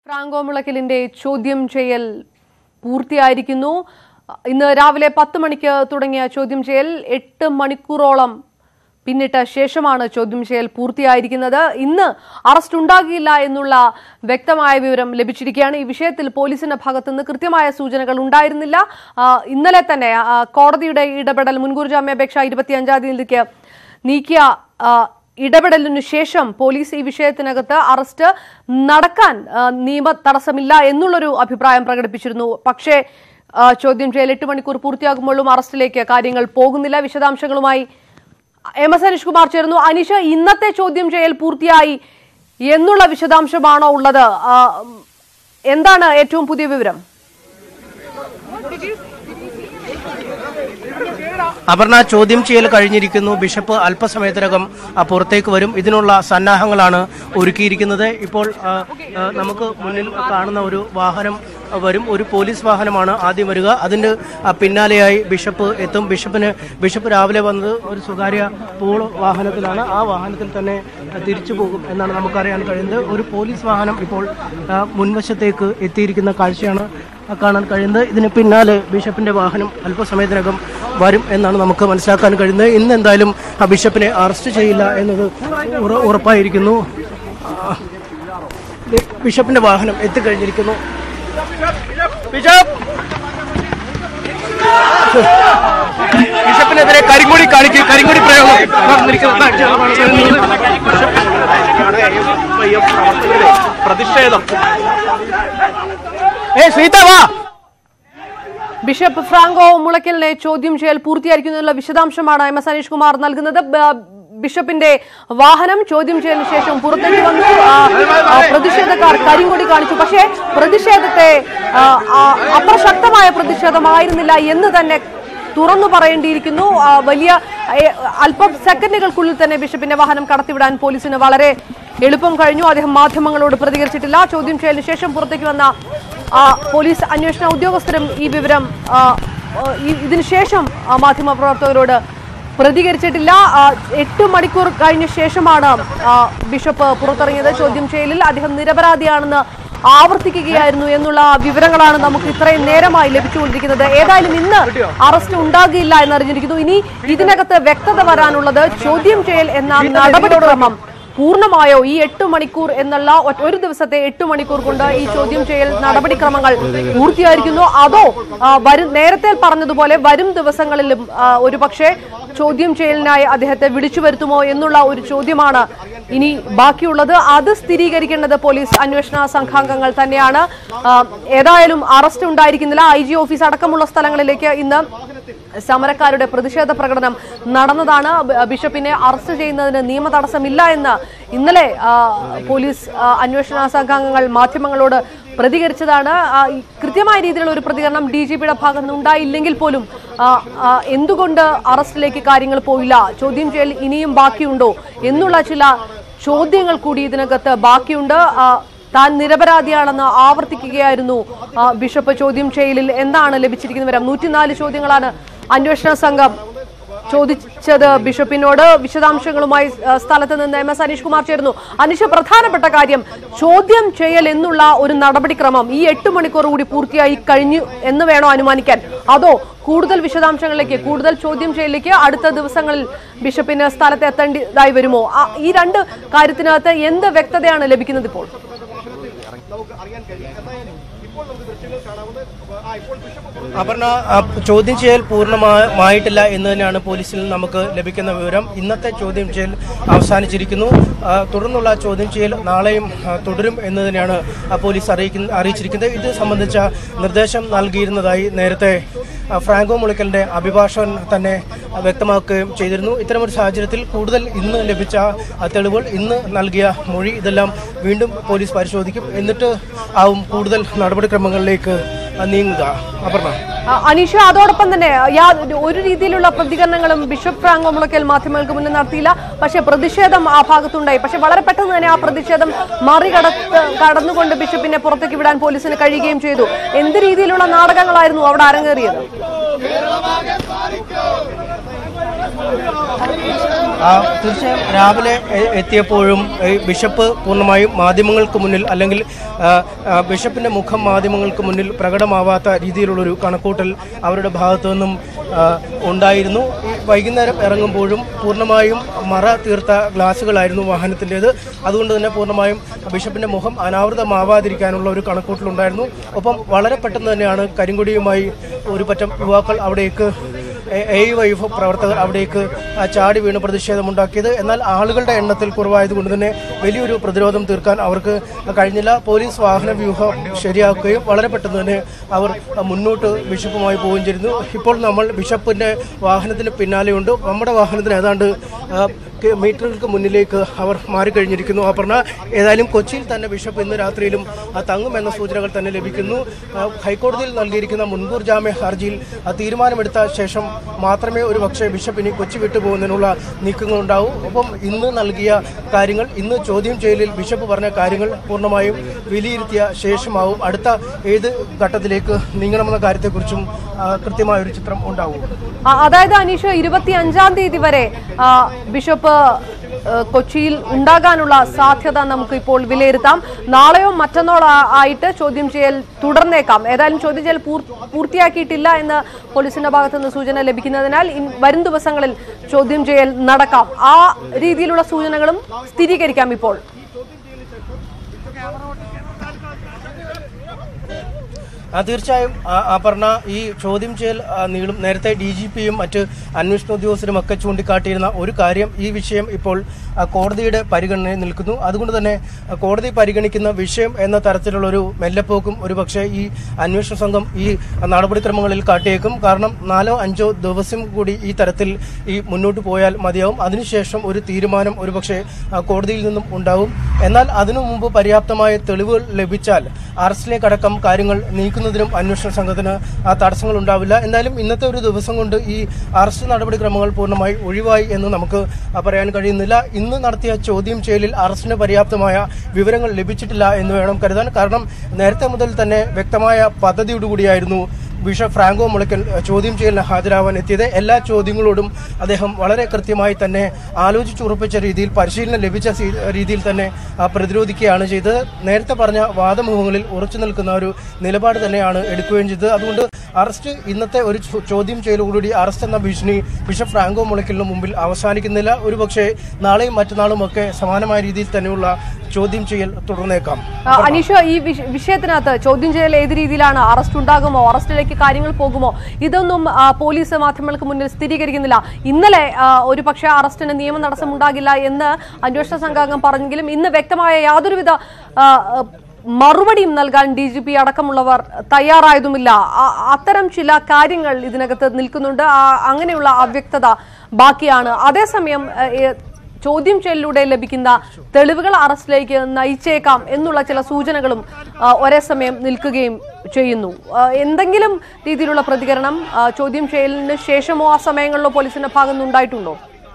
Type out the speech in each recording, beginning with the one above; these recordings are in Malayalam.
ഫ്രാങ്കോ മുളയ്ക്കലിന്റെ ചോദ്യം ചെയ്യൽ പൂർത്തിയായിരിക്കുന്നു ഇന്ന് രാവിലെ പത്ത് മണിക്ക് തുടങ്ങിയ ചോദ്യം ചെയ്യൽ എട്ട് മണിക്കൂറോളം പിന്നിട്ട ശേഷമാണ് ചോദ്യം ചെയ്യൽ പൂർത്തിയായിരിക്കുന്നത് ഇന്ന് അറസ്റ്റ് ഉണ്ടാകില്ല എന്നുള്ള വ്യക്തമായ വിവരം ലഭിച്ചിരിക്കുകയാണ് ഈ വിഷയത്തിൽ പോലീസിന്റെ ഭാഗത്തുനിന്ന് കൃത്യമായ സൂചനകൾ ഉണ്ടായിരുന്നില്ല ആ, ഇന്നലെ തന്നെ ആ, കോടതിയുടെ ഇടപെടൽ മുൻകൂർ ജാമ്യാപേക്ഷ ഇരുപത്തിയഞ്ചാം തീയതിക്ക് നീക്കിയ ആ, ഇടപെടലിനു ശേഷം പോലീസ് ഈ വിഷയത്തിനകത്ത് അറസ്റ്റ് നടക്കാൻ ആ, നിയമ തടസ്സമില്ല എന്നുള്ളൊരു അഭിപ്രായം പ്രകടിപ്പിച്ചിരുന്നു പക്ഷേ ആ, ചോദ്യം ചെയ്യൽ എട്ട് മണിക്കൂർ പൂർത്തിയാകുമ്പോഴും അറസ്റ്റിലേക്ക് കാര്യങ്ങൾ പോകുന്നില്ല വിശദാംശങ്ങളുമായി എം എസ് അനീഷ് കുമാർ ചേർന്നു അനീഷ് ഇന്നത്തെ ചോദ്യം ചെയ്യൽ പൂർത്തിയായി എന്നുള്ള വിശദാംശമാണോ ഉള്ളത് ആ, എന്താണ് ഏറ്റവും പുതിയ വിവരം അപർണ ചോദ്യം ചെയ്യൽ കഴിഞ്ഞിരിക്കുന്നു ബിഷപ്പ് അല്പസമയത്തിനകം ആ, പുറത്തേക്ക് വരും ഇതിനുള്ള സന്നാഹങ്ങളാണ് ഒരുക്കിയിരിക്കുന്നത് ഇപ്പോൾ ആ, ആ, നമുക്ക് മുന്നിൽ കാണുന്ന ഒരു വാഹനം വരും ഒരു പോലീസ് വാഹനമാണ് ആദ്യം വരിക അതിന്റെ ആ, പിന്നാലെയായി ബിഷപ്പ് എത്തും ബിഷപ്പിന് ബിഷപ്പ് രാവിലെ വന്നത് ഒരു സ്വകാര്യ പോളോ വാഹനത്തിലാണ് ആ വാഹനത്തിൽ തന്നെ ആ, തിരിച്ചു പോകും എന്നാണ് നമുക്കറിയാൻ കഴിയുന്നത് ഒരു പോലീസ് വാഹനം ഇപ്പോൾ ആ, മുൻവശത്തേക്ക് എത്തിയിരിക്കുന്ന കാഴ്ചയാണ് കാണാൻ കഴിയുന്നത് ഇതിന് പിന്നാലെ ബിഷപ്പിന്റെ വാഹനം അല്പസമയത്തിനകം വരും എന്നാണ് നമുക്ക് മനസ്സിലാക്കാൻ കഴിയുന്നത് ഇന്ന് എന്തായാലും ആ ബിഷപ്പിനെ അറസ്റ്റ് ചെയ്യില്ല എന്നത് ഉറ- ഉറപ്പായിരിക്കുന്നു ആ, ദേ ബിഷപ്പിന്റെ വാഹനം എത്തിക്കഴിഞ്ഞിരിക്കുന്നു ബിഷപ്പ് ബിഷപ്പിനെതിരെ കരിങ്കൊടി കാണിക്കും കരിങ്കൊടി പ്രയോഗം നടന്നിരിക്കുന്ന കാഴ്ചയാണ് പ്രതിഷേധം ഏ ശ്രീത വാ ബിഷപ്പ് ഫ്രാങ്കോ മുളയ്ക്കലിനെ ചോദ്യം ചെയ്യൽ പൂർത്തിയായിരിക്കുന്നതിനുള്ള വിശദാംശമാണ് എം എസ് അനീഷ് കുമാർ നൽകുന്നത് ബ- ബിഷപ്പിന്റെ വാഹനം ചോദ്യം ചെയ്യലിന് ശേഷം പുറത്തേക്ക് വന്നു ആ, ആ, പ്രതിഷേധക്കാർ കരിങ്കൊടി കാണിച്ചു പക്ഷേ പ്രതിഷേധത്തെ ആ, ആ, അത്ര ശക്തമായ പ്രതിഷേധമായിരുന്നില്ല എന്ന് തന്നെ തുറന്നു പറയേണ്ടിയിരിക്കുന്നു ആ, വലിയ ഏ, അല്പം സെക്കൻഡുകൾക്കുള്ളിൽ തന്നെ ബിഷപ്പിന്റെ വാഹനം കടത്തിവിടാൻ പോലീസിന് വളരെ എളുപ്പം കഴിഞ്ഞു അദ്ദേഹം മാധ്യമങ്ങളോട് പ്രതികരിച്ചിട്ടില്ല ചോദ്യം ചെയ്യലിന് ശേഷം പുറത്തേക്ക് വന്ന ആ, പോലീസ് അന്വേഷണ ഉദ്യോഗസ്ഥരും ഈ വിവരം ആ, ആ, ഈ- ഇതിനുശേഷം ആ, മാധ്യമപ്രവർത്തകരോട് പ്രതികരിച്ചിട്ടില്ല ആ, എട്ട് മണിക്കൂർ കഴിഞ്ഞ ശേഷമാണ് ആ, ബിഷപ്പ് പുറത്തിറങ്ങിയത് ചോദ്യം ചെയ്യലിൽ അദ്ദേഹം നിരപരാധിയാണെന്ന് ആവർത്തിക്കുകയായിരുന്നു എന്നുള്ള വിവരങ്ങളാണ് നമുക്ക് ഇത്രയും നേരമായി ലഭിച്ചുകൊണ്ടിരിക്കുന്നത് ഏതായാലും ഇന്ന് അറസ്റ്റ് ഉണ്ടാകില്ല എന്നറിഞ്ഞിരിക്കുന്നു ഇനി ഇതിനകത്ത് വ്യക്തത വരാനുള്ളത് ചോദ്യം ചെയ്യൽ എന്ന നടപടിക്രമം പൂർണ്ണമായോ ഈ എട്ട് മണിക്കൂർ എന്നുള്ള ഒ- ഒരു ദിവസത്തെ എട്ട് മണിക്കൂർ കൊണ്ട് ഈ ചോദ്യം ചെയ്യൽ നടപടിക്രമങ്ങൾ പൂർത്തിയായിരിക്കുന്നു അതോ ആ, വരും നേരത്തെ പറഞ്ഞതുപോലെ വരും ദിവസങ്ങളിലും ആ, ഒരുപക്ഷെ ചോദ്യം ചെയ്യലിനായി അദ്ദേഹത്തെ വിളിച്ചു വരുത്തുമോ എന്നുള്ള ഒരു ചോദ്യമാണ് ഇനി ബാക്കിയുള്ളത് അത് സ്ഥിരീകരിക്കേണ്ടത് പോലീസ് അന്വേഷണ സംഘാംഗങ്ങൾ തന്നെയാണ് ആ, ഏതായാലും അറസ്റ്റ് ഉണ്ടായിരിക്കുന്നില്ല ഐ ജി ഓഫീസ് അടക്കമുള്ള സ്ഥലങ്ങളിലേക്ക് ഇന്ന് സമരക്കാരുടെ പ്രതിഷേധ പ്രകടനം നടന്നതാണ് ബ- ബിഷപ്പിനെ അറസ്റ്റ് ചെയ്യുന്നതിന് നിയമ തടസ്സമില്ല എന്ന് ഇന്നലെ ആ, പോലീസ് ആ, അന്വേഷണ സംഘാംഗങ്ങൾ മാധ്യമങ്ങളോട് പ്രതികരിച്ചതാണ് ആ, ഈ കൃത്യമായ രീതിയിലുള്ള ഒരു പ്രതികരണം ഡി ജി പിയുടെ ഭാഗത്ത് നിന്ന് ഉണ്ടായില്ലെങ്കിൽ പോലും ആ, ആ, എന്തുകൊണ്ട് അറസ്റ്റിലേക്ക് കാര്യങ്ങൾ പോയില്ല ചോദ്യം ചെയ്യൽ ഇനിയും ബാക്കിയുണ്ടോ എന്നുള്ള ചില ചോദ്യങ്ങൾ കൂടി ഇതിനകത്ത് ബാക്കിയുണ്ട് ആ, താൻ നിരപരാധിയാണെന്ന് ആവർത്തിക്കുകയായിരുന്നു ആ, ബിഷപ്പ് ചോദ്യം ചെയ്യലിൽ എന്താണ് ലഭിച്ചിരിക്കുന്ന വിവരം നൂറ്റിനാല് ചോദ്യങ്ങളാണ് അന്വേഷണ സംഘം ചോദിച്ചത് ബിഷപ്പിനോട് വിശദാംശങ്ങളുമായി ആ, സ്ഥലത്ത് നിന്ന് എം എസ് അനീഷ് കുമാർ ചേരുന്നു അനീഷ് പ്രധാനപ്പെട്ട കാര്യം ചോദ്യം ചെയ്യൽ എന്നുള്ള ഒരു നടപടിക്രമം ഈ എട്ട് മണിക്കൂർ കൂടി പൂർത്തിയായി കഴിഞ്ഞു എന്ന് വേണോ അനുമാനിക്കാൻ അതോ കൂടുതൽ വിശദാംശങ്ങളിലേക്ക് കൂടുതൽ ചോദ്യം ചെയ്യലിലേക്ക് അടുത്ത ദിവസങ്ങളിൽ ബിഷപ്പിന് സ്ഥലത്ത് എത്തേണ്ടതായി വരുമോ ആ, ഈ രണ്ട് കാര്യത്തിനകത്ത് എന്ത് വ്യക്തതയാണ് ലഭിക്കുന്നത് ഇപ്പോൾ അപർണ ആ, ചോദ്യം ചെയ്യൽ പൂർണ്ണമായിട്ടില്ല എന്ന് തന്നെയാണ് പോലീസിൽ നിന്ന് നമുക്ക് ലഭിക്കുന്ന വിവരം ഇന്നത്തെ ചോദ്യം ചെയ്യൽ അവസാനിച്ചിരിക്കുന്നു ആ, തുടർന്നുള്ള ചോദ്യം ചെയ്യൽ നാളെയും ആ, തുടരും എന്ന് തന്നെയാണ് ആ, പോലീസ് അറിയിക്കുന്ന അറിയിച്ചിരിക്കുന്നത് ഇത് സംബന്ധിച്ച നിർദ്ദേശം നൽകിയിരുന്നതായി നേരത്തെ ആ, ഫ്രാങ്കോ മുളിക്കലിന്റെ അഭിഭാഷകൻ തന്നെ ആ, വ്യക്തമാക്കുകയും ചെയ്തിരുന്നു ഇത്തരമൊരു സാഹചര്യത്തിൽ കൂടുതൽ ഇന്ന് ലഭിച്ച ആ, തെളിവുകൾ ഇന്ന് നൽകിയ മൊഴി ഇതെല്ലാം വീണ്ടും പോലീസ് പരിശോധിക്കും എന്നിട്ട് ആവും കൂടുതൽ നടപടിക്രമങ്ങളിലേക്ക് ആ, നീങ്ങുക അപർണ ആ, അനീഷ അതോടൊപ്പം തന്നെ യാ- ഒരു രീതിയിലുള്ള പ്രതികരണങ്ങളും ബിഷപ്പ് ഫ്രാങ്കോ മുളയ്ക്കൽ മാധ്യമങ്ങൾക്ക് മുന്നിൽ നടത്തിയില്ല പക്ഷേ പ്രതിഷേധം ആ ഭാഗത്തുണ്ടായി പക്ഷെ വളരെ പെട്ടെന്ന് തന്നെ ആ പ്രതിഷേധം മറികടത്ത് കടന്നുകൊണ്ട് ബിഷപ്പിനെ പുറത്തേക്ക് വിടാൻ പോലീസിന് കഴിയുകയും ചെയ്തു എന്ത് രീതിയിലുള്ള നാടകങ്ങളായിരുന്നു അവിടെ അരങ്ങേറിയത് ആ, തീർച്ചയായും രാവിലെ എ- എത്തിയപ്പോഴും ഈ ബിഷപ്പ് പൂർണ്ണമായും മാധ്യമങ്ങൾക്ക് മുന്നിൽ അല്ലെങ്കിൽ ആ, ആ, ബിഷപ്പിന്റെ മുഖം മാധ്യമങ്ങൾക്ക് മുന്നിൽ പ്രകടമാവാത്ത രീതിയിലുള്ളൊരു കണക്കൂട്ടൽ അവരുടെ ഭാഗത്തു നിന്നും ആ, ഉണ്ടായിരുന്നു ഈ വൈകുന്നേരം ഇറങ്ങുമ്പോഴും പൂർണ്ണമായും മറ തീർത്ത ഗ്ലാസുകളായിരുന്നു വാഹനത്തിൻ്റെത് അതുകൊണ്ട് തന്നെ പൂർണ്ണമായും ബിഷപ്പിന്റെ മുഖം അനാവൃതമാവാതിരിക്കാനുള്ള ഒരു കണക്കൂട്ടലുണ്ടായിരുന്നു ഒപ്പം വളരെ പെട്ടെന്ന് തന്നെയാണ് കരിങ്കൊടിയുമായി ഒരു പറ്റം യുവാക്കൾ അവിടേക്ക് എ വൈഫ് പ്രവർത്തകർ അവിടേക്ക് ആ, ചാടി വീണ് പ്രതിഷേധമുണ്ടാക്കിയത് എന്നാൽ ആളുകളുടെ എണ്ണത്തിൽ കുറവായതുകൊണ്ട് തന്നെ വലിയൊരു പ്രതിരോധം തീർക്കാൻ അവർക്ക് കഴിഞ്ഞില്ല പോലീസ് വാഹന വ്യൂഹം ശരിയാക്കുകയും വളരെ പെട്ടെന്ന് തന്നെ അവർ മുന്നോട്ട് ബിഷപ്പുമായി പോവുകയും ചെയ്തിരുന്നു ഇപ്പോൾ നമ്മൾ ബിഷപ്പിന്റെ വാഹനത്തിന് പിന്നാലെയുണ്ട് നമ്മുടെ വാഹനത്തിന് ഏതാണ്ട് ആ, കെ- മീറ്ററുകൾക്ക് മുന്നിലേക്ക് അവർ മാറിക്കഴിഞ്ഞിരിക്കുന്നു അപർണ ഏതായാലും കൊച്ചിയിൽ തന്നെ ബിഷപ്പ് ഇന്ന് രാത്രിയിലും ആ, തങ്ങുമെന്ന സൂചനകൾ തന്നെ ലഭിക്കുന്നു ആ, ഹൈക്കോടതിയിൽ നൽകിയിരിക്കുന്ന മുൻകൂർ ജാമ്യ ഹർജിയിൽ ആ, തീരുമാനമെടുത്ത ശേഷം മാത്രമേ ഒരു പക്ഷേ ബിഷപ്പ് ഇനി കൊച്ചി വിട്ടുപോകുന്നതിനുള്ള നീക്കങ്ങൾ ഉണ്ടാവൂ ഒപ്പം ഇന്ന് നൽകിയ കാര്യങ്ങൾ ഇന്ന് ചോദ്യം ചെയ്യലിൽ ബിഷപ്പ് പറഞ്ഞ കാര്യങ്ങൾ പൂർണ്ണമായും വിലയിരുത്തിയ ശേഷമാവും അടുത്ത ഏത് ഘട്ടത്തിലേക്ക് നീങ്ങണമെന്ന കാര്യത്തെക്കുറിച്ചും ആ, കൃത്യമായ ഒരു ചിത്രം ഉണ്ടാവും ആ, അതായത് അനീഷ് ഇരുപത്തി അഞ്ചാം തീയതി വരെ ആ, ബിഷപ്പ് ആ, കൊച്ചിയിൽ ഉണ്ടാകാനുള്ള സാധ്യത നമുക്ക് ഇപ്പോൾ വിലയിരുത്താം നാളെയോ മറ്റന്നാളോ ആ- ആയിട്ട് ചോദ്യം ചെയ്യൽ തുടർന്നേക്കാം ഏതായാലും ചോദ്യം ചെയ്യൽ പൂർ- പൂർത്തിയാക്കിയിട്ടില്ല എന്ന് പോലീസിന്റെ ഭാഗത്തു നിന്ന് സൂചന ലഭിക്കുന്നതിനാൽ ഇൻ- വരും ദിവസങ്ങളിൽ ചോദ്യം ചെയ്യൽ നടക്കാം ആ രീതിയിലുള്ള സൂചനകളും സ്ഥിരീകരിക്കാം ഇപ്പോൾ ആ തീർച്ചയായും ആ- അപർണ ഈ ചോദ്യം ചെയ്യൽ ആ, നീളും നേരത്തെ ഡി ജി പിയും മറ്റ് അന്വേഷണ ഉദ്യോഗസ്ഥരും ഒക്കെ ചൂണ്ടിക്കാട്ടിയിരുന്ന ഒരു കാര്യം ഈ വിഷയം ഇപ്പോൾ ആ, കോടതിയുടെ പരിഗണനയിൽ നിൽക്കുന്നു അതുകൊണ്ട് തന്നെ ആ, കോടതി പരിഗണിക്കുന്ന വിഷയം എന്ന തരത്തിലുള്ള ഒരു മെല്ലപ്പോക്കും ഒരുപക്ഷെ ഈ അന്വേഷണ സംഘം ഈ നടപടിക്രമങ്ങളിൽ കാട്ടിയേക്കും കാരണം നാലോ അഞ്ചോ ദിവസം കൂടി ഈ തരത്തിൽ ഈ മുന്നോട്ട് പോയാൽ മതിയാവും അതിനുശേഷം ഒരു തീരുമാനം ഒരുപക്ഷെ ആ, കോടതിയിൽ നിന്നും ഉണ്ടാവും എന്നാൽ അതിനു മുമ്പ് പര്യാപ്തമായ തെളിവുകൾ ലഭിച്ചാൽ അറസ്റ്റിലേക്കടക്കം കാര്യങ്ങൾ നീക്കുന്നതിനും അന്വേഷണ സംഘത്തിന് ആ തടസ്സങ്ങൾ ഉണ്ടാവില്ല എന്തായാലും ഇന്നത്തെ ഒരു ദിവസം കൊണ്ട് ഈ അറസ്റ്റ് നടപടിക്രമങ്ങൾ പൂർണ്ണമായി ഒഴിവായി എന്ന് നമുക്ക് ആ, പറയാൻ കഴിയുന്നില്ല ഇന്ന് നടത്തിയ ചോദ്യം ചെയ്യലിൽ അറസ്റ്റിന് പര്യാപ്തമായ വിവരങ്ങൾ ലഭിച്ചിട്ടില്ല എന്ന് വേണം കരുതാൻ കാരണം നേരത്തെ മുതൽ തന്നെ വ്യക്തമായ പദ്ധതിയോടുകൂടിയായിരുന്നു ബിഷപ്പ് ഫ്രാങ്കോ മുളയ്ക്കൽ അഹ്, ചോദ്യം ചെയ്യലിന് ഹാജരാവാൻ എത്തിയത് എല്ലാ ചോദ്യങ്ങളോടും അദ്ദേഹം വളരെ കൃത്യമായി തന്നെ ആലോചിച്ചുറപ്പിച്ച രീതിയിൽ പരിശീലനം ലഭിച്ച സീ- രീതിയിൽ തന്നെ ആ, പ്രതിരോധിക്കുകയാണ് ചെയ്തത് നേരത്തെ പറഞ്ഞ വാദമുഖങ്ങളിൽ ഉറച്ചു നിൽക്കുന്ന ഒരു നിലപാട് തന്നെയാണ് എടുക്കുകയും ചെയ്തത് അതുകൊണ്ട് അറസ്റ്റ് ഇന്നത്തെ ഒരു ചോ- ചോദ്യം ചെയ്യലോടുകൂടി അറസ്റ്റ് എന്ന ഭീഷണി ബിഷപ്പ് ഫ്രാങ്കോ മുളയ്ക്കലിന് മുമ്പിൽ അവസാനിക്കുന്നില്ല ഒരുപക്ഷെ നാളെയും മറ്റന്നാളും ഒക്കെ സമാനമായ രീതിയിൽ തന്നെയുള്ള ചോദ്യം ചെയ്യൽ തുടർന്നേക്കാം ആ, അനീഷ ഈ വിഷ- വിഷയത്തിനകത്ത് ചോദ്യം ചെയ്യൽ ഏത് രീതിയിലാണ് അറസ്റ്റ് ഉണ്ടാകുമോ അറസ്റ്റിലേക്ക് കാര്യങ്ങൾ പോകുമോ ഇതൊന്നും ആ, പോലീസ് മാധ്യമങ്ങൾക്ക് മുന്നിൽ സ്ഥിരീകരിക്കുന്നില്ല ഇന്നലെ ആ, ഒരു പക്ഷേ അറസ്റ്റിന് നിയമ തടസ്സം ഉണ്ടാകില്ല എന്ന് അന്വേഷണ സംഘാംഗം പറഞ്ഞെങ്കിലും ഇന്ന് വ്യക്തമായ യാതൊരുവിധ ആ, ആ, മറുപടിയും നൽകാൻ ഡി ജി പി അടക്കമുള്ളവർ തയ്യാറായതുമില്ല ആ- അത്തരം ചില കാര്യങ്ങൾ ഇതിനകത്ത് നിൽക്കുന്നുണ്ട് ആ- അങ്ങനെയുള്ള അവ്യക്തത ബാക്കിയാണ് അതേസമയം ആ, ഏ, ചോദ്യം ചെയ്യലിലൂടെ ലഭിക്കുന്ന തെളിവുകൾ അറസ്റ്റിലേക്ക് നയിച്ചേക്കാം എന്നുള്ള ചില സൂചനകളും ആ, ഒരേ സമയം നിൽക്കുകയും ചെയ്യുന്നു ആ, എന്തെങ്കിലും രീതിയിലുള്ള പ്രതികരണം ആ, ചോദ്യം ചെയ്യലിന് ശേഷമോ ആ സമയങ്ങളിലോ പോലീസിന്റെ ഭാഗത്ത് ഉണ്ടായിട്ടുണ്ടോ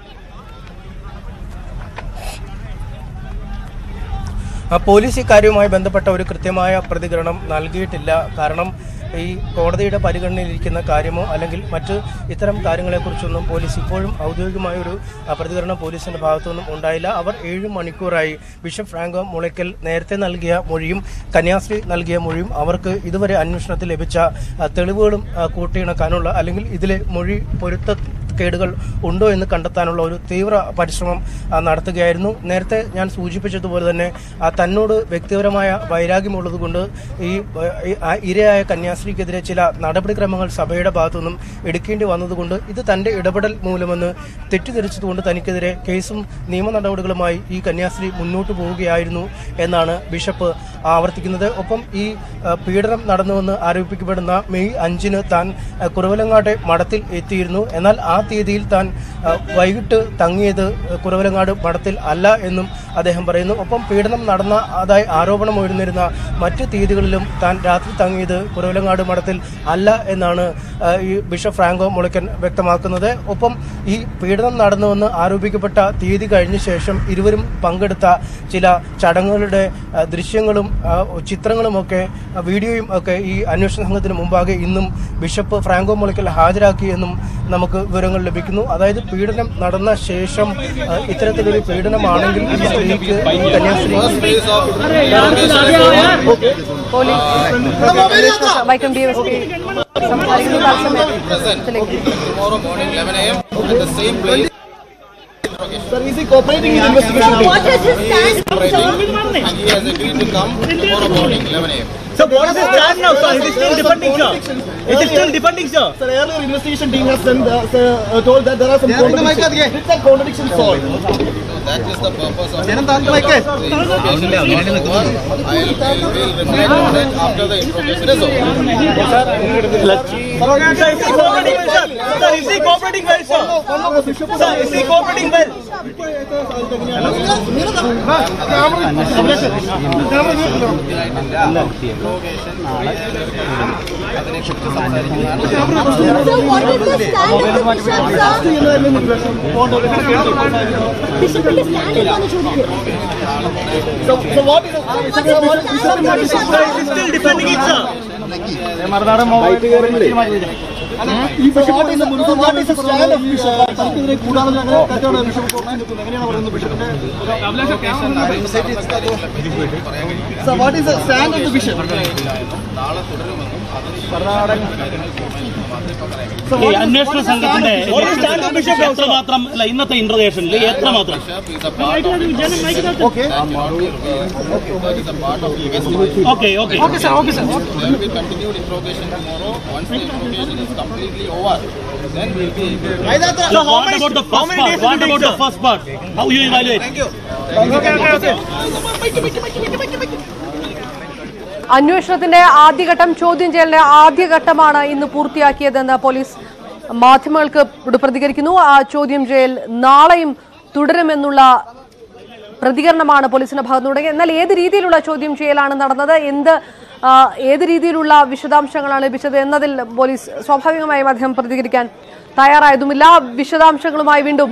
ആ, പോലീസ് ഇക്കാര്യവുമായി ബന്ധപ്പെട്ട ഒരു കൃത്യമായ പ്രതികരണം നൽകിയിട്ടില്ല കാരണം ഈ കോടതിയുടെ പരിഗണനയിലിരിക്കുന്ന കാര്യമോ അല്ലെങ്കിൽ മറ്റ് ഇത്തരം കാര്യങ്ങളെക്കുറിച്ചൊന്നും പോലീസ് ഇപ്പോഴും ഔദ്യോഗികമായ ഒരു ആ, പ്രതികരണം പോലീസിന്റെ ഭാഗത്തുനിന്നും ഉണ്ടായില്ല അവർ ഏഴ് മണിക്കൂറായി ബിഷപ്പ് ഫ്രാങ്കോ മുളയ്ക്കൽ നേരത്തെ നൽകിയ മൊഴിയും കന്യാസ്ത്രീ നൽകിയ മൊഴിയും അവർക്ക് ഇതുവരെ അന്വേഷണത്തിൽ ലഭിച്ച ആ, തെളിവുകളും ആ, കൂട്ടിയിണക്കാനുള്ള അല്ലെങ്കിൽ ഇതിലെ മൊഴി പൊരുത്ത കേടുകൾ ഉണ്ടോ എന്ന് കണ്ടെത്താനുള്ള ഒരു തീവ്ര പരിശ്രമം ആ, നടത്തുകയായിരുന്നു നേരത്തെ ഞാൻ സൂചിപ്പിച്ചതുപോലെ തന്നെ ആ, തന്നോട് വ്യക്തിപരമായ വൈരാഗ്യമുള്ളത് കൊണ്ട് ഈ ആ, ഈ, ആ ഇരയായ കന്യാസ്ത്രീക്കെതിരെ ചില നടപടിക്രമങ്ങൾ സഭയുടെ ഭാഗത്തുനിന്നും എടുക്കേണ്ടി വന്നതുകൊണ്ട് ഇത് തന്റെ ഇടപെടൽ മൂലമെന്ന് തെറ്റിദ്ധരിച്ചതുകൊണ്ട് തനിക്കെതിരെ കേസും നിയമ നടപടികളുമായി ഈ കന്യാസ്ത്രീ മുന്നോട്ട് പോവുകയായിരുന്നു എന്നാണ് ബിഷപ്പ് ആവർത്തിക്കുന്നത് ഒപ്പം ഈ ആ, പീഡനം നടന്നുവെന്ന് ആരോപിക്കപ്പെടുന്ന മെയ് അഞ്ചിന് താൻ ആ, കുറവലങ്ങാട്ടെ മഠത്തിൽ എത്തിയിരുന്നു എന്നാൽ ആ തീയതിയിൽ താൻ ആ, വൈകിട്ട് തങ്ങിയത് കുറവലങ്ങാട് മഠത്തിൽ അല്ല എന്നും അദ്ദേഹം പറയുന്നു ഒപ്പം പീഡനം നടന്ന അതായി ആരോപണം ഉയർന്നിരുന്ന മറ്റ് തീയതികളിലും താൻ രാത്രി തങ്ങിയത് കുറവലങ്ങാട് മഠത്തിൽ അല്ല എന്നാണ് ആ, ഈ ബിഷപ്പ് ഫ്രാങ്കോ മുളയ്ക്കൻ വ്യക്തമാക്കുന്നത് ഒപ്പം ഈ പീഡനം നടന്നുവെന്ന് ആരോപിക്കപ്പെട്ട തീയതി കഴിഞ്ഞ ശേഷം ഇരുവരും പങ്കെടുത്ത ചില ചടങ്ങുകളുടെ ആ, ദൃശ്യങ്ങളും ആ, ചിത്രങ്ങളുമൊക്കെ ആ, വീഡിയോയും ഒക്കെ ഈ അന്വേഷണ സംഘത്തിന് മുമ്പാകെ ഇന്നും ബിഷപ്പ് ഫ്രാങ്കോ മുളയ്ക്കൽ ഹാജരാക്കി എന്നും നമുക്ക് വിവരങ്ങൾ വിവരങ്ങൾ ലഭിക്കുന്നു അതായത് പീഡനം നടന്ന ശേഷം ആ, ഇത്തരത്തിലൊരു പീഡനമാണെങ്കിൽ ഈ സ്ത്രീക്ക് കന്യാസ്ത്രീ police Vaikom D S P സംസാരിക്കുന്നു തത്സമയത്തിലേക്ക് tomorrow morning 11 a.m. at the same place. Sir, is he cooperating with investigation? team? What is his stand, sir? And he has agreed to come tomorrow morning 11 a.m. So what is his stand now, sir? Is he still defending, sir? Is he still defending, sir? Sir, earlier investigation team has done, uh, sir, uh, told that there are some contradictions. Did that contradiction solved? That is the purpose of the interrogation is over. I will will reflect on it after the interrogation is over. Sir, is he cooperating well, sir? Sir, is he cooperating well, sir? Sir, is he cooperating well? So what is the stand of the bishop, sir? Bishopന്റെ stand എന്താണ് ചോദിക്കുക? So, so what is the, What is the stand of the bishop? Sir, is he still defending it, sir? ഈ bishop what is the, so what is the stand of bishop? തനിക്കെതിരെ കൂടാതെ അങ്ങനെ തെറ്റാണ് ബിഷപ്പ് പറയാൻ നിൽക്കുന്നത് എങ്ങനെയാണ് പറയുന്നത് ബിഷപ്പിന്റെ So what is the stand of the bishop? So ഈ അന്വേഷണ സംഘത്തിന്റെ What is stand of bishop now, sir? എത്രമാത്രം അല്ല ഇന്നത്തെ ഇന്റർവേഷനിൽ എത്രമാത്രം Bishop is a part of Okay. that cannot be that is a part of investigation. Okay okay There will be continued interrogation tomorrow. Once the interrogation is completely over, then we'll be able to So how what many, about the how first many days part will what it about take, the first part how you evaluate അന്വേഷണത്തിന്റെ ആദ്യഘട്ടം ചോദ്യം ചെയ്യലിന്റെ ആദ്യഘട്ടമാണ് ഇന്ന് പൂർത്തിയാക്കിയതെന്ന് പോലീസ് മാധ്യമങ്ങൾക്ക് ഇവിടെ പ്രതികരിക്കുന്നു ആ ചോദ്യം ചെയ്യൽ നാളെയും തുടരുമെന്നുള്ള പ്രതികരണമാണ് പോലീസിന്റെ ഭാഗത്തു തുടങ്ങിയത് എന്നാൽ ഏത് രീതിയിലുള്ള ചോദ്യം ചെയ്യലാണ് നടന്നത് എന്ത് ആ, ഏത് രീതിയിലുള്ള വിശദാംശങ്ങളാണ് ലഭിച്ചത് എന്നതിൽ പോലീസ് സ്വാഭാവികമായും അദ്ദേഹം പ്രതികരിക്കാൻ തയ്യാറായതുമില്ല വിശദാംശങ്ങളുമായി വീണ്ടും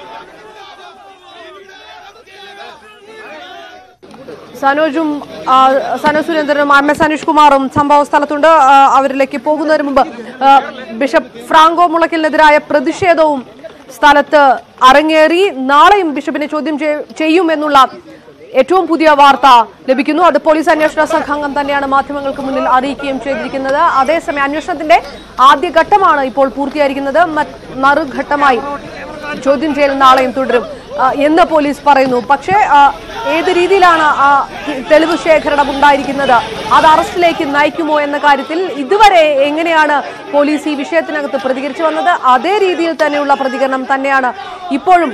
സനോജും ആ, സനോ സുരേന്ദ്രനും എം എസ് അനീഷ് കുമാറും സംഭവ സ്ഥലത്തുണ്ട് ആ, അവരിലേക്ക് പോകുന്നതിന് മുമ്പ് ആ, ബിഷപ്പ് ഫ്രാങ്കോ മുളയ്ക്കലിനെതിരായ പ്രതിഷേധവും സ്ഥലത്ത് അരങ്ങേറി നാളെയും ബിഷപ്പിനെ ചോദ്യം ചെയ്- ചെയ്യുമെന്നുള്ള ഏറ്റവും പുതിയ വാർത്ത ലഭിക്കുന്നു അത് പോലീസ് അന്വേഷണ സംഘാംഗം തന്നെയാണ് മാധ്യമങ്ങൾക്ക് മുന്നിൽ അറിയിക്കുകയും ചെയ്തിരിക്കുന്നത് അതേസമയം അന്വേഷണത്തിന്റെ ആദ്യഘട്ടമാണ് ഇപ്പോൾ പൂർത്തിയായിരിക്കുന്നത് മറ്റ് മറുഘട്ടമായി ചോദ്യം ചെയ്യൽ നാളെയും തുടരും ആ, എന്ന് പോലീസ് പറയുന്നു പക്ഷേ ആ, ഏത് രീതിയിലാണ് ആ തെളിവ് ശേഖരണം ഉണ്ടായിരിക്കുന്നത് അത് അറസ്റ്റിലേക്ക് നയിക്കുമോ എന്ന കാര്യത്തിൽ ഇതുവരെ എങ്ങനെയാണ് പോലീസ് ഈ വിഷയത്തിനകത്ത് പ്രതികരിച്ചു വന്നത് അതേ രീതിയിൽ തന്നെയുള്ള പ്രതികരണം തന്നെയാണ് ഇപ്പോഴും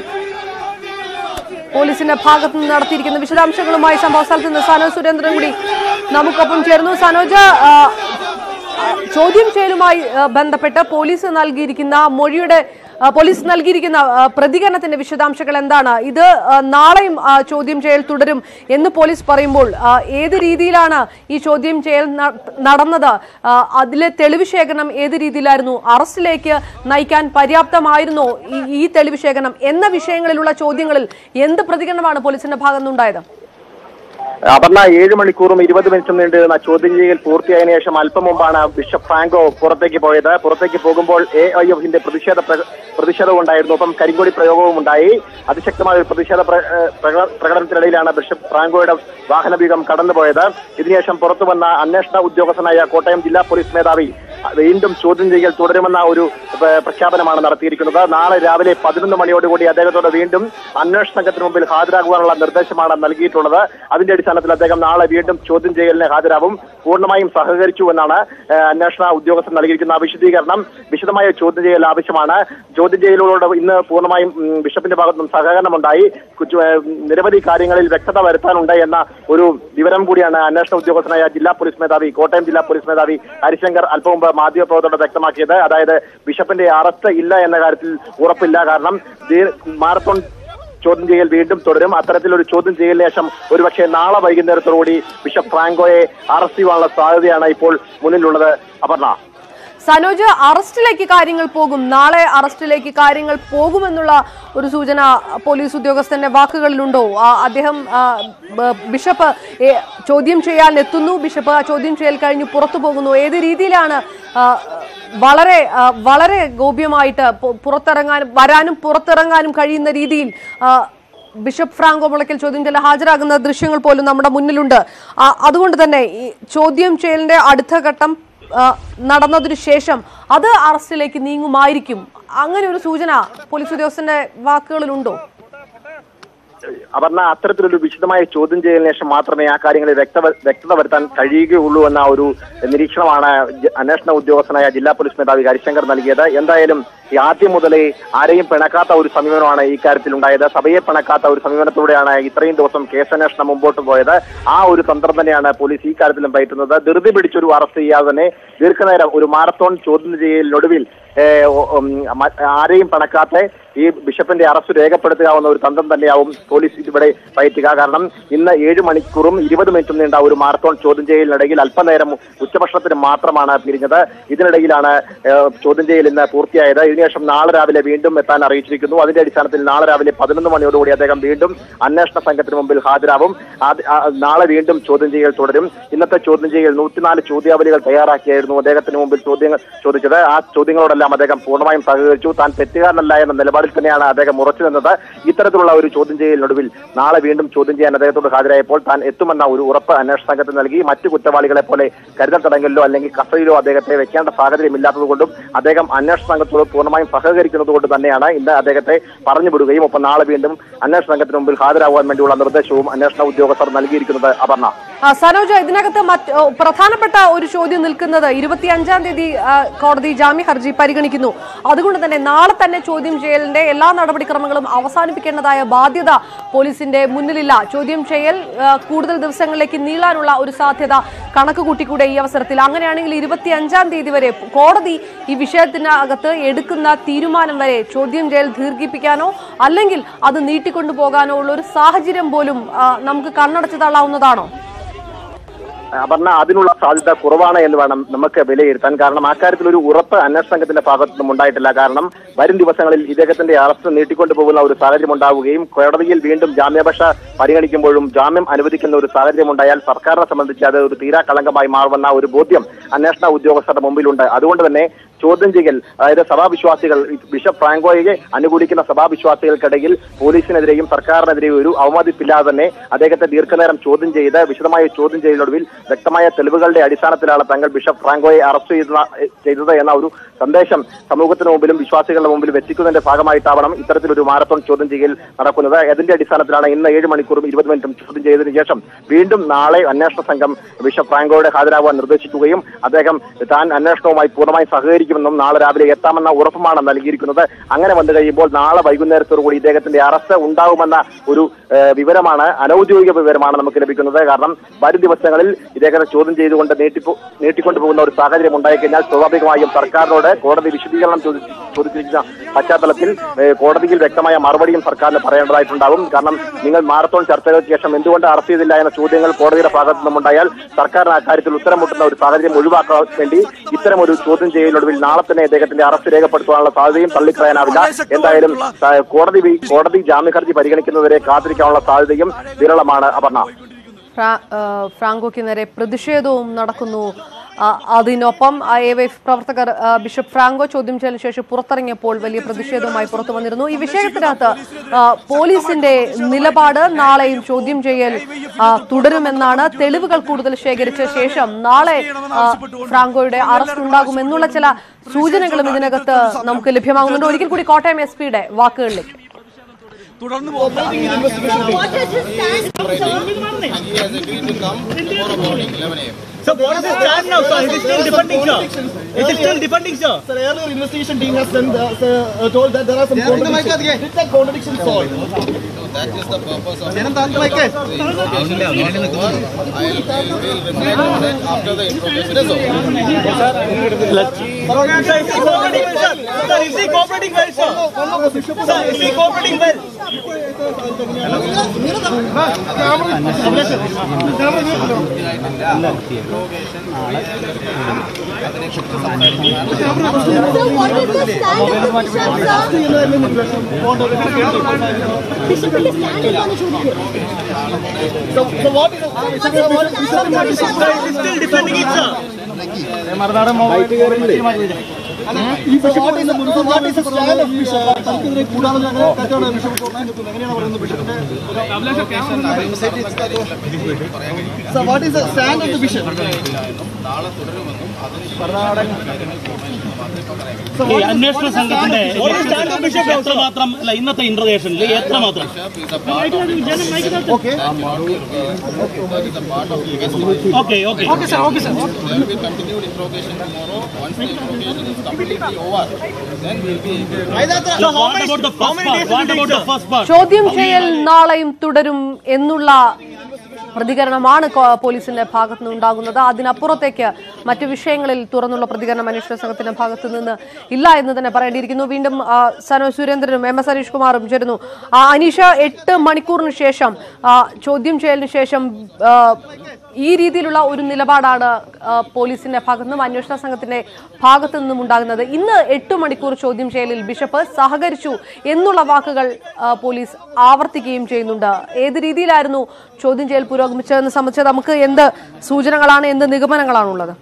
പോലീസിന്റെ ഭാഗത്ത് നിന്ന് നടത്തിയിരിക്കുന്ന വിശദാംശങ്ങളുമായി സംഭവ സ്ഥലത്ത് നിന്ന് സനോജ് സുരേന്ദ്രൻ കൂടി നമുക്കൊപ്പം ചേർന്നു സനോജ് ആ, ആ, ചോദ്യം ചെയ്യലുമായി ആ, ബന്ധപ്പെട്ട് പോലീസ് നൽകിയിരിക്കുന്ന മൊഴിയുടെ ആ, പോലീസ് നൽകിയിരിക്കുന്ന ആ, പ്രതികരണത്തിന്റെ വിശദാംശങ്ങൾ എന്താണ് ഇത് ആ, നാളെയും ആ, ചോദ്യം ചെയ്യൽ തുടരും എന്ന് പോലീസ് പറയുമ്പോൾ ആ, ഏത് രീതിയിലാണ് ഈ ചോദ്യം ചെയ്യൽ ന- നടന്നത് ആ, അതിലെ തെളിവ് ശേഖരണം ഏത് രീതിയിലായിരുന്നു അറസ്റ്റിലേക്ക് നയിക്കാൻ പര്യാപ്തമായിരുന്നോ ഈ ഈ തെളിവ് ശേഖരണം എന്ന വിഷയങ്ങളിലുള്ള ചോദ്യങ്ങളിൽ എന്ത് പ്രതികരണമാണ് പോലീസിന്റെ ഭാഗത്തുനിന്നുണ്ടായത് അപർണ ഏഴ് മണിക്കൂറും ഇരുപത് മിനിറ്റും നീണ്ടു നിന്ന ചോദ്യം ചെയ്യൽ പൂർത്തിയായതിനു ശേഷം അല്പം മുമ്പാണ് ബിഷപ്പ് ഫ്രാങ്കോ പുറത്തേക്ക് പോയത് പുറത്തേക്ക് പോകുമ്പോൾ എ ഐ എഫിന്റെ പ്രതിഷേധ പ്ര- പ്രതിഷേധവും ഉണ്ടായിരുന്നു ഒപ്പം കരിങ്കൊടി പ്രയോഗവും ഉണ്ടായി അതിശക്തമായ ഒരു പ്രതിഷേധ പ്ര- ഏഹ് പ്രക- പ്രകടനത്തിനിടയിലാണ് ബിഷപ്പ് ഫ്രാങ്കോയുടെ വാഹനവീകം കടന്നുപോയത് ഇതിനുശേഷം പുറത്തു വന്ന അന്വേഷണ ഉദ്യോഗസ്ഥനായ കോട്ടയം ജില്ലാ പോലീസ് മേധാവി വീണ്ടും ചോദ്യം ചെയ്യൽ തുടരുമെന്ന ഒരു ഏഹ്, പ്രഖ്യാപനമാണ് നടത്തിയിരിക്കുന്നത് നാളെ രാവിലെ പതിനൊന്ന് മണിയോടുകൂടി അദ്ദേഹത്തോട് വീണ്ടും അന്വേഷണ സംഘത്തിന് മുമ്പിൽ ഹാജരാകുവാനുള്ള നിർദ്ദേശമാണ് നൽകിയിട്ടുള്ളത് അതിന്റെ അടിസ്ഥാനത്തിൽ അദ്ദേഹം നാളെ വീണ്ടും ചോദ്യം ചെയ്യലിന് ഹാജരാകും പൂർണ്ണമായും സഹകരിച്ചു എന്നാണ് ഏഹ്, അന്വേഷണ ഉദ്യോഗസ്ഥർ നൽകിയിരിക്കുന്ന വിശദീകരണം വിശദമായ ചോദ്യം ചെയ്യൽ ആവശ്യമാണ് ചോദ്യം ചെയ്യലോട് ഇന്ന് പൂർണ്ണമായും ഉം, ബിഷപ്പിന്റെ ഭാഗത്തുനിന്നും സഹകരണമുണ്ടായി കുറ്റ- ഏഹ്, നിരവധി കാര്യങ്ങളിൽ വ്യക്തത വരുത്താനുണ്ട് എന്ന ഒരു വിവരം കൂടിയാണ് അന്വേഷണ ഉദ്യോഗസ്ഥനായ ജില്ലാ പോലീസ് മേധാവി കോട്ടയം ജില്ലാ പോലീസ് മേധാവി ഹരിശങ്കർ അല്പം മുമ്പ് മാധ്യമപ്രവർത്തകരോട് വ്യക്തമാക്കിയത് അതായത് ബിഷപ്പിന്റെ അറസ്റ്റ് ഇല്ല എന്ന കാര്യത്തിൽ ഉറപ്പില്ല കാരണം ദീ- മാരത്തോൺ ചോദ്യം ചെയ്യൽ വീണ്ടും തുടരും അത്തരത്തിലൊരു ചോദ്യം ചെയ്യലിന് ശേഷം ഒരുപക്ഷെ നാളെ വൈകുന്നേരത്തോടുകൂടി ബിഷപ്പ് ഫ്രാങ്കോയെ അറസ്റ്റ് ചെയ്യാനുള്ള സാധ്യതയാണ് ഇപ്പോൾ മുന്നിലുള്ളത് അപർണ സനോജ് അറസ്റ്റിലേക്ക് കാര്യങ്ങൾ പോകും നാളെ അറസ്റ്റിലേക്ക് കാര്യങ്ങൾ പോകുമെന്നുള്ള ഒരു സൂചന പോലീസ് ഉദ്യോഗസ്ഥന്റെ വാക്കുകളിലുണ്ടോ ആ, അദ്ദേഹം ആ, ബ- ബിഷപ്പ് ഏ, ചോദ്യം ചെയ്യാൻ എത്തുന്നു ബിഷപ്പ് ആ ചോദ്യം ചെയ്യൽ കഴിഞ്ഞ് പുറത്തു പോകുന്നു ഏത് രീതിയിലാണ് ആ, വളരെ ആ, വളരെ ഗോപ്യമായിട്ട് പു- പുറത്തിറങ്ങാനും വരാനും പുറത്തിറങ്ങാനും കഴിയുന്ന രീതിയിൽ ആ, ബിഷപ്പ് ഫ്രാങ്കോ മുളയ്ക്കൽ ചോദ്യം ചെയ്യൽ ഹാജരാകുന്ന ദൃശ്യങ്ങൾ പോലും നമ്മുടെ മുന്നിലുണ്ട് ആ, അതുകൊണ്ട് തന്നെ ഈ ചോദ്യം ചെയ്യലിന്റെ അടുത്ത ഘട്ടം ആ, നടന്നതിനു ശേഷം അത് അറസ്റ്റിലേക്ക് നീങ്ങുമായിരിക്കും അങ്ങനെ ഒരു സൂചന പോലീസ് ഉദ്യോഗസ്ഥന്റെ വാക്കുകളിലുണ്ടോ അപർണ അത്തരത്തിലൊരു വിശദമായ ചോദ്യം ചെയ്യലിന് ശേഷം മാത്രമേ ആ കാര്യങ്ങളിൽ വ്യക്തത വ്യക്തത വരുത്താൻ കഴിയുകയുള്ളൂ എന്ന ഒരു നിരീക്ഷണമാണ് ജ- അന്വേഷണ ഉദ്യോഗസ്ഥനായ ജില്ലാ പോലീസ് മേധാവി ഹരിശങ്കർ നൽകിയത് എന്തായാലും ഈ ആദ്യം മുതലേ ആരെയും പിണക്കാത്ത ഒരു സമീപനമാണ് ഈ കാര്യത്തിൽ ഉണ്ടായത് സഭയെ പിണക്കാത്ത ഒരു സമീപനത്തിലൂടെയാണ് ഇത്രയും ദിവസം കേസന്വേഷണം മുമ്പോട്ട് പോയത് ആ ഒരു തന്ത്രം തന്നെയാണ് പോലീസ് ഈ കാര്യത്തിലും പയറ്റുന്നത് ധൃതി പിടിച്ചൊരു അറസ്റ്റ് ചെയ്യാതെ തന്നെ ദീർഘനേരം ഒരു മാരത്തോൺ ചോദ്യം ചെയ്യലിനൊടുവിൽ ഏഹ്, ഒ- ഉം, മ- ആരെയും പണക്കാത്ത ഈ ബിഷപ്പിന്റെ അറസ്റ്റ് രേഖപ്പെടുത്തുകാവുന്ന ഒരു തന്ത്രം തന്നെയാവും പോലീസ് ഇവിടെ പയറ്റുക കാരണം ഇന്ന് ഏഴ് മണിക്കൂറും ഇരുപത് മിനിറ്റും നീണ്ട ഒരു മാരത്തോൺ ചോദ്യം ചെയ്യലിനിടയിൽ അല്പനേരം ഉച്ചഭക്ഷണത്തിന് മാത്രമാണ് പിരിഞ്ഞത് ഇതിനിടയിലാണ് ഏഹ്, ചോദ്യം ചെയ്യൽ ഇന്ന് പൂർത്തിയായത് ഇതിനുശേഷം നാളെ രാവിലെ വീണ്ടും എത്താൻ അറിയിച്ചിരിക്കുന്നു അതിന്റെ അടിസ്ഥാനത്തിൽ നാളെ രാവിലെ പതിനൊന്ന് മണിയോടുകൂടി അദ്ദേഹം വീണ്ടും അന്വേഷണ സംഘത്തിന് മുമ്പിൽ ഹാജരാവും ആദ്യ- ആ, നാളെ വീണ്ടും ചോദ്യം ചെയ്യൽ തുടരും ഇന്നത്തെ ചോദ്യം ചെയ്യൽ നൂറ്റിനാല് ചോദ്യാവലികൾ തയ്യാറാക്കിയായിരുന്നു അദ്ദേഹത്തിന് മുമ്പിൽ ചോദ്യങ്ങൾ ചോദിച്ചത് ആ ചോദ്യങ്ങളോടെല്ലാം അദ്ദേഹം പൂർണ്ണമായും സഹകരിച്ചു താൻ തെറ്റുകാരനല്ല എന്ന നിലപാടിൽ തന്നെയാണ് അദ്ദേഹം ഉറച്ചു നിന്നത് ഇത്തരത്തിലുള്ള ഒരു ചോദ്യം ചെയ്യലിനൊടുവിൽ നാളെ വീണ്ടും ചോദ്യം ചെയ്യാൻ അദ്ദേഹത്തോട് ഹാജരായപ്പോൾ താൻ എത്തുമെന്ന ഒരു ഉറപ്പ് അന്വേഷണ സംഘത്തിന് നൽകി മറ്റു കുറ്റവാളികളെ പോലെ കരുതൽ തടങ്കലിലോ അല്ലെങ്കിൽ കസ്റ്റഡിയിലോ അദ്ദേഹത്തെ വെക്കേണ്ട സാഹചര്യം ഇല്ലാത്തതുകൊണ്ടും അദ്ദേഹം അന്വേഷണ സംഘത്തോട് പൂർണ്ണമായും സഹകരിക്കുന്നത് കൊണ്ട് തന്നെയാണ് ഇന്ന് അദ്ദേഹത്തെ പറഞ്ഞു വിടുകയും ഒപ്പം നാളെ വീണ്ടും അന്വേഷണ സംഘത്തിന് മുമ്പിൽ ഹാജരാകുവാൻ വേണ്ടിയുള്ള നിർദ്ദേശവും അന്വേഷണ ഉദ്യോഗസ്ഥർ നൽകിയിരിക്കുന്നത് അപർണ ആ, സനോജ ഇതിനകത്ത് മറ്റ് ഓ, പ്രധാനപ്പെട്ട ഒരു ചോദ്യം നിൽക്കുന്നത് ഇരുപത്തിയഞ്ചാം തീയതി ആ, കോടതി ജാമ്യ ഹർജി പരിഗണിക്കുന്നു അതുകൊണ്ട് തന്നെ നാളെ തന്നെ ചോദ്യം ചെയ്യലിന്റെ എല്ലാ നടപടിക്രമങ്ങളും അവസാനിപ്പിക്കേണ്ടതായ ബാധ്യത പോലീസിന്റെ മുന്നിലില്ല ചോദ്യം ചെയ്യൽ ആ, കൂടുതൽ ദിവസങ്ങളിലേക്ക് നീളാനുള്ള ഒരു സാധ്യത കണക്ക് കൂട്ടിക്കൂടെ ഈ അവസരത്തിൽ അങ്ങനെയാണെങ്കിൽ ഇരുപത്തിയഞ്ചാം തീയതി വരെ കോടതി ഈ വിഷയത്തിനകത്ത് എടുക്കുന്ന തീരുമാനം വരെ ചോദ്യം ചെയ്യൽ ദീർഘിപ്പിക്കാനോ അല്ലെങ്കിൽ അത് നീട്ടിക്കൊണ്ടു പോകാനോ ഉള്ള ഒരു സാഹചര്യം പോലും ആ, നമുക്ക് കണ്ണടച്ചു തള്ളാവുന്നതാണോ അപർണ അതിനുള്ള സാധ്യത കുറവാണ് എന്ന് വേണം നമുക്ക് വിലയിരുത്താൻ കാരണം അക്കാര്യത്തിൽ ഒരു ഉറപ്പ് അന്വേഷണ സംഘത്തിന്റെ ഭാഗത്തു നിന്നും ഉണ്ടായിട്ടില്ല കാരണം വരും ദിവസങ്ങളിൽ ഇദ്ദേഹത്തിന്റെ അറസ്റ്റ് നീട്ടിക്കൊണ്ടു പോകുന്ന ഒരു സാഹചര്യം ഉണ്ടാവുകയും കോടതിയിൽ വീണ്ടും ജാമ്യാപേക്ഷ പരിഗണിക്കുമ്പോഴും ജാമ്യം അനുവദിക്കുന്ന ഒരു സാഹചര്യം ഉണ്ടായാൽ സർക്കാരിനെ സംബന്ധിച്ച് അത് ഒരു തീരാ കളങ്കമായി മാറുമെന്ന ഒരു ബോധ്യം അന്വേഷണ ഉദ്യോഗസ്ഥരുടെ മുമ്പിലുണ്ട് അതുകൊണ്ട് തന്നെ ചോദ്യം ചെയ്യൽ അതായത് സഭാവിശ്വാസികൾ ബിഷപ്പ് ഫ്രാങ്കോയെ അനുകൂലിക്കുന്ന സഭാവിശ്വാസികൾക്കിടയിൽ പോലീസിനെതിരെയും സർക്കാരിനെതിരെയും ഒരു അവമതിപ്പില്ലാതെ തന്നെ അദ്ദേഹത്തെ ദീർഘനേരം ചോദ്യം ചെയ്ത് വിശദമായ ചോദ്യം ചെയ്യലൊടുവിൽ വ്യക്തമായ തെളിവുകളുടെ അടിസ്ഥാനത്തിലാണ് തങ്ങൾ ബിഷപ്പ് ഫ്രാങ്കോയെ അറസ്റ്റ് ചെയ്ത ചെയ്തത് എന്ന ഒരു സന്ദേശം സമൂഹത്തിന് മുമ്പിലും വിശ്വാസികളുടെ മുമ്പിലും എത്തിക്കുന്നതിന്റെ ഭാഗമായിട്ടാവണം ഇത്തരത്തിലൊരു മാരത്തോൺ ചോദ്യം ചെയ്യൽ നടക്കുന്നത് അതിന്റെ അടിസ്ഥാനത്തിലാണ് ഇന്ന് ഏഴ് മണിക്കൂറും ഇരുപത് മിനിറ്റും ചോദ്യം ചെയ്തതിനു ശേഷം വീണ്ടും നാളെ അന്വേഷണ സംഘം ബിഷപ്പ് ഫ്രാങ്കോയുടെ ഹാജരാകുവാൻ നിർദ്ദേശിക്കുകയും അദ്ദേഹം താൻ അന്വേഷണവുമായി പൂർണ്ണമായും സഹകരിക്കുമെന്നും നാളെ രാവിലെ എത്താമെന്ന ഉറപ്പുമാണ് നൽകിയിരിക്കുന്നത് അങ്ങനെ വന്നു കഴിയുമ്പോൾ നാളെ വൈകുന്നേരത്തോടുകൂടി ഇദ്ദേഹത്തിന്റെ അറസ്റ്റ് ഉണ്ടാകുമെന്ന ഒരു ഏഹ്, വിവരമാണ് അനൌദ്യോഗിക വിവരമാണ് നമുക്ക് ലഭിക്കുന്നത് കാരണം വരും ദിവസങ്ങളിൽ ഇദ്ദേഹത്തെ ചോദ്യം ചെയ്തുകൊണ്ട് നീട്ടിപ്പോ നീട്ടിക്കൊണ്ടുപോകുന്ന ഒരു സാഹചര്യം ഉണ്ടായിക്കഴിഞ്ഞാൽ സ്വാഭാവികമായും സർക്കാരിനോട് കോടതി വിശദീകരണം ചോദിച്ച് ചോദിച്ചിരിക്കുന്ന പശ്ചാത്തലത്തിൽ ഏഹ്, കോടതിയിൽ വ്യക്തമായ മറുപടിയും സർക്കാരിന് പറയേണ്ടതായിട്ടുണ്ടാകും കാരണം നിങ്ങൾ മാരത്തോൺ ചർച്ചകൾക്ക് ശേഷം എന്തുകൊണ്ട് അറസ്റ്റ് ചെയ്തില്ല എന്ന ചോദ്യങ്ങൾ കോടതിയുടെ ഭാഗത്തു നിന്നുമുണ്ടായാൽ സർക്കാരിന് അക്കാര്യത്തിൽ ഉത്തരം മുട്ടുന്ന ഒരു സാഹചര്യം ഒഴിവാക്കാൻ വേണ്ടി ഇത്തരം ഒരു ചോദ്യം ചെയ്യലൊടുവിൽ നാളെ തന്നെ ഇദ്ദേഹത്തിന്റെ അറസ്റ്റ് രേഖപ്പെടുത്താനുള്ള സാധ്യതയും തള്ളിക്കളയാനാവില്ല എന്തായാലും ആ, കോടതി വി- കോടതി ജാമ്യ ഹർജി പരിഗണിക്കുന്നവരെ കാത്തിരിക്കാനുള്ള സാധ്യതയും വിരളമാണ് അപർണ ഫ്രാ- ആ, ഫ്രാങ്കോയ്ക്ക് നേരെ പ്രതിഷേധവും നടക്കുന്നു ആ, അതിനൊപ്പം എ വൈഫ് പ്രവർത്തകർ ആ, ബിഷപ്പ് ഫ്രാങ്കോ ചോദ്യം ചെയ്യലിന് ശേഷം പുറത്തിറങ്ങിയപ്പോൾ വലിയ പ്രതിഷേധവുമായി പുറത്തു വന്നിരുന്നു ഈ വിഷയത്തിനകത്ത് ആ, പോലീസിന്റെ നിലപാട് നാളെയും ചോദ്യം ചെയ്യൽ ആ, തുടരുമെന്നാണ് തെളിവുകൾ കൂടുതൽ ശേഖരിച്ച ശേഷം നാളെ ആ, ഫ്രാങ്കോയുടെ അറസ്റ്റ് ഉണ്ടാകുമെന്നുള്ള ചില സൂചനകളും ഇതിനകത്ത് നമുക്ക് ലഭ്യമാകുന്നുണ്ട് ഒരിക്കൽ കൂടി കോട്ടയം എസ് പിയുടെ വാക്കുകളിലേക്ക് So what is his stand? And he has agreed to come tomorrow morning, 11 a.m. So what is his stand now, sir? It is still defending, sir. It is still defending, sir. Sir, earlier investigation team has done, uh, sir, uh, told that there are some contradictions. Did that contradiction solve? So that is the purpose of the interrogation. I will, I will reflect on it after the interrogation is over. Sir, is he cooperating well, sir? Sir, is he cooperating well, sir? Sir, is he cooperating well? So what is the stand of the bishop, sir? Bishop is standing on the ചോദ്യം So, so what is the, What is the stand of the bishop? Sir, is he still defending it, sir? ഈ ബിഷപ്പിന്റെ മുൻകൂർ നോട്ടീസ് stand of bishop. തനിക്കെതിരെ ഗൂഢാലോചന അങ്ങനെ കരുത്താണ് ബിഷപ്പ് പുറമേ നിൽക്കുന്നത് എങ്ങനെയാണ് പറയുന്നത് ബിഷപ്പിന്റെ So what is the stand of the bishop? നാളെ തുടരുമെന്നും അതിനുശേഷം ഈ അന്വേഷണ സംഘത്തിന്റെ എത്രമാത്രം അല്ല ഇന്നത്തെ ഇന്റർവേഷനിൽ എത്രമാത്രം Okay. Okay okay There will be continued interrogation tomorrow. Once the interrogation is completely over, then we'll be able to what about the first part what about the first part ചോദ്യം ചെയ്യൽ നാളെയും തുടരും എന്നുള്ള പ്രതികരണമാണ് കോ- പോലീസിന്റെ ഭാഗത്തു നിന്ന് ഉണ്ടാകുന്നത് അതിനപ്പുറത്തേക്ക് മറ്റു വിഷയങ്ങളിൽ തുറന്നുള്ള പ്രതികരണം അന്വേഷണ സംഘത്തിന്റെ ഭാഗത്തു നിന്ന് ഇല്ല എന്ന് തന്നെ പറയേണ്ടിയിരിക്കുന്നു വീണ്ടും ആ, സനോ സുരേന്ദ്രനും എം എസ് ഹരീഷ് കുമാറും ചേരുന്നു ആ, അനീഷ എട്ട് മണിക്കൂറിന് ശേഷം ആ, ചോദ്യം ചെയ്യലിന് ശേഷം ആ, ഈ രീതിയിലുള്ള ഒരു നിലപാടാണ് ആ, പോലീസിന്റെ ഭാഗത്തു നിന്നും അന്വേഷണ സംഘത്തിന്റെ ഭാഗത്തു നിന്നും ഉണ്ടാകുന്നത് ഇന്ന് എട്ട് മണിക്കൂർ ചോദ്യം ചെയ്യലിൽ ബിഷപ്പ് സഹകരിച്ചു എന്നുള്ള വാക്കുകൾ ആ, പോലീസ് ആവർത്തിക്കുകയും ചെയ്യുന്നുണ്ട് ഏത് രീതിയിലായിരുന്നു ചോദ്യം ചെയ്യൽ പുരോഗമിച്ചതെന്ന് സംബന്ധിച്ച് നമുക്ക് എന്ത് സൂചനകളാണ് എന്ത് നിഗമനങ്ങളാണുള്ളത്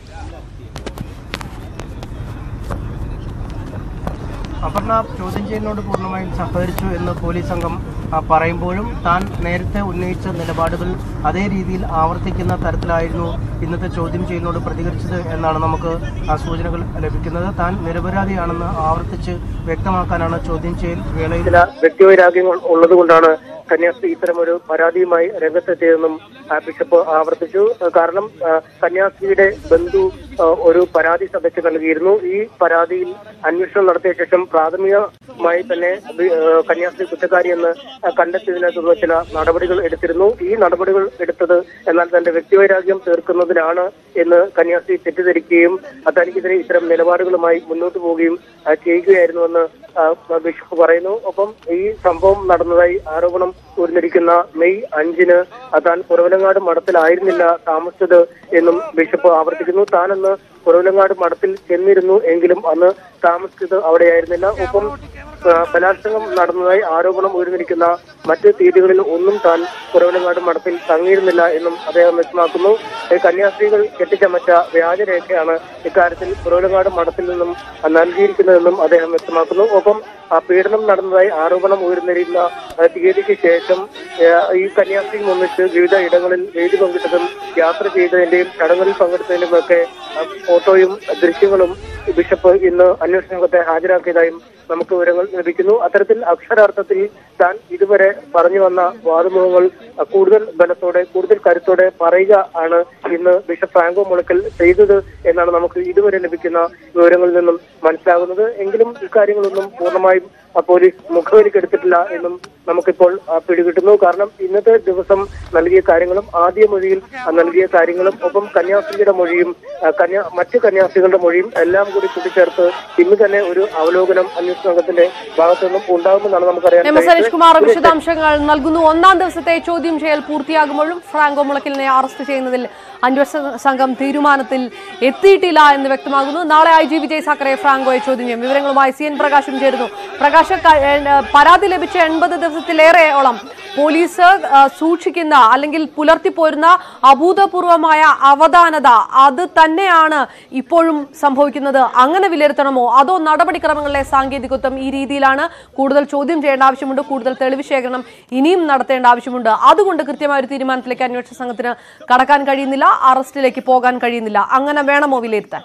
അപർണ ചോദ്യം ചെയ്യലിനോട് പൂർണ്ണമായും സഹകരിച്ചു എന്ന് പോലീസ് സംഘം ആ, പറയുമ്പോഴും താൻ നേരത്തെ ഉന്നയിച്ച നിലപാടുകൾ അതേ രീതിയിൽ ആവർത്തിക്കുന്ന തരത്തിലായിരുന്നു ഇന്നത്തെ ചോദ്യം ചെയ്യലിനോട് പ്രതികരിച്ചത് എന്നാണ് നമുക്ക് ആ സൂചനകൾ ലഭിക്കുന്നത് താൻ നിരപരാധിയാണെന്ന് ആവർത്തിച്ച് വ്യക്തമാക്കാനാണ് ചോദ്യം ചെയ്യൽ വേളയിൽ ചില വ്യക്തിവൈരാഗ്യങ്ങൾ ഉള്ളതുകൊണ്ടാണ് കന്യാസ്ത്രീ ഇത്തരം ഒരു പരാതിയുമായി രംഗത്തെത്തിയതെന്നും ആ, ബിഷപ്പ് ആവർത്തിച്ചു ആ, കാരണം ആ, കന്യാസ്ത്രീയുടെ ബന്ധു ആ, ഒരു പരാതി സഭയ്ക്ക് നൽകിയിരുന്നു ഈ പരാതിയിൽ അന്വേഷണം നടത്തിയ ശേഷം പ്രാഥമികമായി തന്നെ ബി- ആ, കന്യാസ്ത്രീ കുറ്റക്കാരിയെന്ന് ആ, കണ്ടെത്തിയതിനെ തുടർന്ന് ചില നടപടികൾ എടുത്തിരുന്നു ഈ നടപടികൾ എടുത്തത് എന്നാൽ തന്റെ വ്യക്തിവൈരാഗ്യം തീർക്കുന്നതിനാണ് എന്ന് കന്യാസ്ത്രീ തെറ്റിദ്ധരിക്കുകയും ആ, തനിക്കെതിരെ ഇത്തരം നിലപാടുകളുമായി മുന്നോട്ട് പോവുകയും ആ, ചെയ്യുകയായിരുന്നുവെന്ന് ആ, ബിഷപ്പ് പറയുന്നു ഒപ്പം ഈ സംഭവം നടന്നതായി ആരോപണം ഉയർന്നിരിക്കുന്ന മെയ് അഞ്ചിന് ആ, താൻ കുറവലങ്ങാട് മഠത്തിലായിരുന്നില്ല താമസിച്ചത് എന്നും ബിഷപ്പ് ആവർത്തിക്കുന്നു താനന്ന് കുറവലങ്ങാട് മഠത്തിൽ ചെന്നിരുന്നു എങ്കിലും അന്ന് താമസിച്ചത് അവിടെയായിരുന്നില്ല ഒപ്പം ആ, ബലാത്സംഗം നടന്നതായി ആരോപണം ഉയർന്നിരിക്കുന്ന മറ്റ് തീയതികളിൽ ഒന്നും താൻ കുറവലങ്ങാട് മഠത്തിൽ തങ്ങിയിരുന്നില്ല എന്നും അദ്ദേഹം വ്യക്തമാക്കുന്നു ഈ കന്യാസ്ത്രീകൾ കെട്ടിച്ചമച്ച വ്യാജരേഖയാണ് ഇക്കാര്യത്തിൽ കുറവലങ്ങാട് മഠത്തിൽ നിന്നും നൽകിയിരിക്കുന്നതെന്നും അദ്ദേഹം വ്യക്തമാക്കുന്നു ഒപ്പം ആ പീഡനം നടന്നതായി ആരോപണം ഉയർന്നിരുന്ന ആ, തീയതിക്ക് ശേഷം ആ, ഈ കന്യാസ്ത്രീ ഒന്നിച്ച് വിവിധ ഇടങ്ങളിൽ വേദി പങ്കിട്ടതും യാത്ര ചെയ്തതിന്റെയും ചടങ്ങുകളിൽ പങ്കെടുത്തതിന്റെയും ഒക്കെ ആ, ഫോട്ടോയും ദൃശ്യങ്ങളും ബിഷപ്പ് ഇന്ന് അന്വേഷണ സംഘത്തെ ഹാജരാക്കിയതായും നമുക്ക് വിവരങ്ങൾ ലഭിക്കുന്നു അത്തരത്തിൽ അക്ഷരാർത്ഥത്തിൽ താൻ ഇതുവരെ പറഞ്ഞു വന്ന വാദമുഖങ്ങൾ ആ, കൂടുതൽ ബലത്തോടെ കൂടുതൽ കരുത്തോടെ പറയുക ആണ് ഇന്ന് ബിഷപ്പ് ഫ്രാങ്കോ മുളക്കൽ ചെയ്തത് എന്നാണ് നമുക്ക് ഇതുവരെ ലഭിക്കുന്ന വിവരങ്ങളിൽ നിന്നും മനസ്സിലാകുന്നത് എങ്കിലും ഇക്കാര്യങ്ങളൊന്നും പൂർണ്ണമായും ആ, പോലീസ് മുഖവിലേക്കെടുത്തിട്ടില്ല എന്നും നമുക്കിപ്പോൾ ആ, പിടികിട്ടുന്നു കാരണം ഇന്നത്തെ ദിവസം നൽകിയ കാര്യങ്ങളും ആദ്യ മൊഴിയിൽ ആ, നൽകിയ കാര്യങ്ങളും ഒപ്പം കന്യാസ്ത്രീയുടെ മൊഴിയും ആ, കന്യാ മറ്റ് കന്യാസ്ത്രീകളുടെ മൊഴിയും എല്ലാം കൂടി കൂട്ടിച്ചേർത്ത് ഇന്ന് തന്നെ ഒരു അവലോകനം അന്വേഷണ സംഘത്തിന്റെ ഭാഗത്തു നിന്നും ഉണ്ടാകുമെന്നാണ് നമുക്കറിയാൻ എം എസ് ഹരീഷ് കുമാർ കഴിയുന്നത്. വിശദാംശങ്ങൾ നൽകുന്നു ഒന്നാം ദിവസത്തെ ചോദ്യം ചെയ്യൽ പൂർത്തിയാകുമ്പോഴും ഫ്രാങ്കോ മുളക്കലിനെ അറസ്റ്റ് ചെയ്യുന്നതിൽ അന്വേഷണ സംഘം തീരുമാനത്തിൽ എത്തിയിട്ടില്ല എന്ന് വ്യക്തമാകുന്നു നാളെ ഐ ജി വിജയ് സാക്കറെ ഫ്രാങ്കോയെ ചോദ്യം ചെയ്യും വിവരങ്ങളുമായി സി എൻ പ്രകാശും ചേരുന്നു പ്രകാശ് ക- ഏ, പരാതി ലഭിച്ച എൺപത് ദിവസത്തിലേറെയോളം പോലീസ് ആ, സൂക്ഷിക്കുന്ന അല്ലെങ്കിൽ പുലർത്തിപ്പോരുന്ന അഭൂതപൂർവമായ അവധാനത അത് തന്നെയാണ് ഇപ്പോഴും സംഭവിക്കുന്നത് അങ്ങനെ വിലയിരുത്തണമോ അതോ നടപടിക്രമങ്ങളിലെ സാങ്കേതികത്വം ഈ രീതിയിലാണ് കൂടുതൽ ചോദ്യം ചെയ്യേണ്ട ആവശ്യമുണ്ട് കൂടുതൽ തെളിവ് ശേഖരണം ഇനിയും നടത്തേണ്ട ആവശ്യമുണ്ട് അതുകൊണ്ട് കൃത്യമായ ഒരു തീരുമാനത്തിലേക്ക് അന്വേഷണ സംഘത്തിന് കടക്കാൻ കഴിയുന്നില്ല അറസ്റ്റിലേക്ക് പോകാൻ കഴിയുന്നില്ല അങ്ങനെ വേണമോ വിലയിരുത്താൻ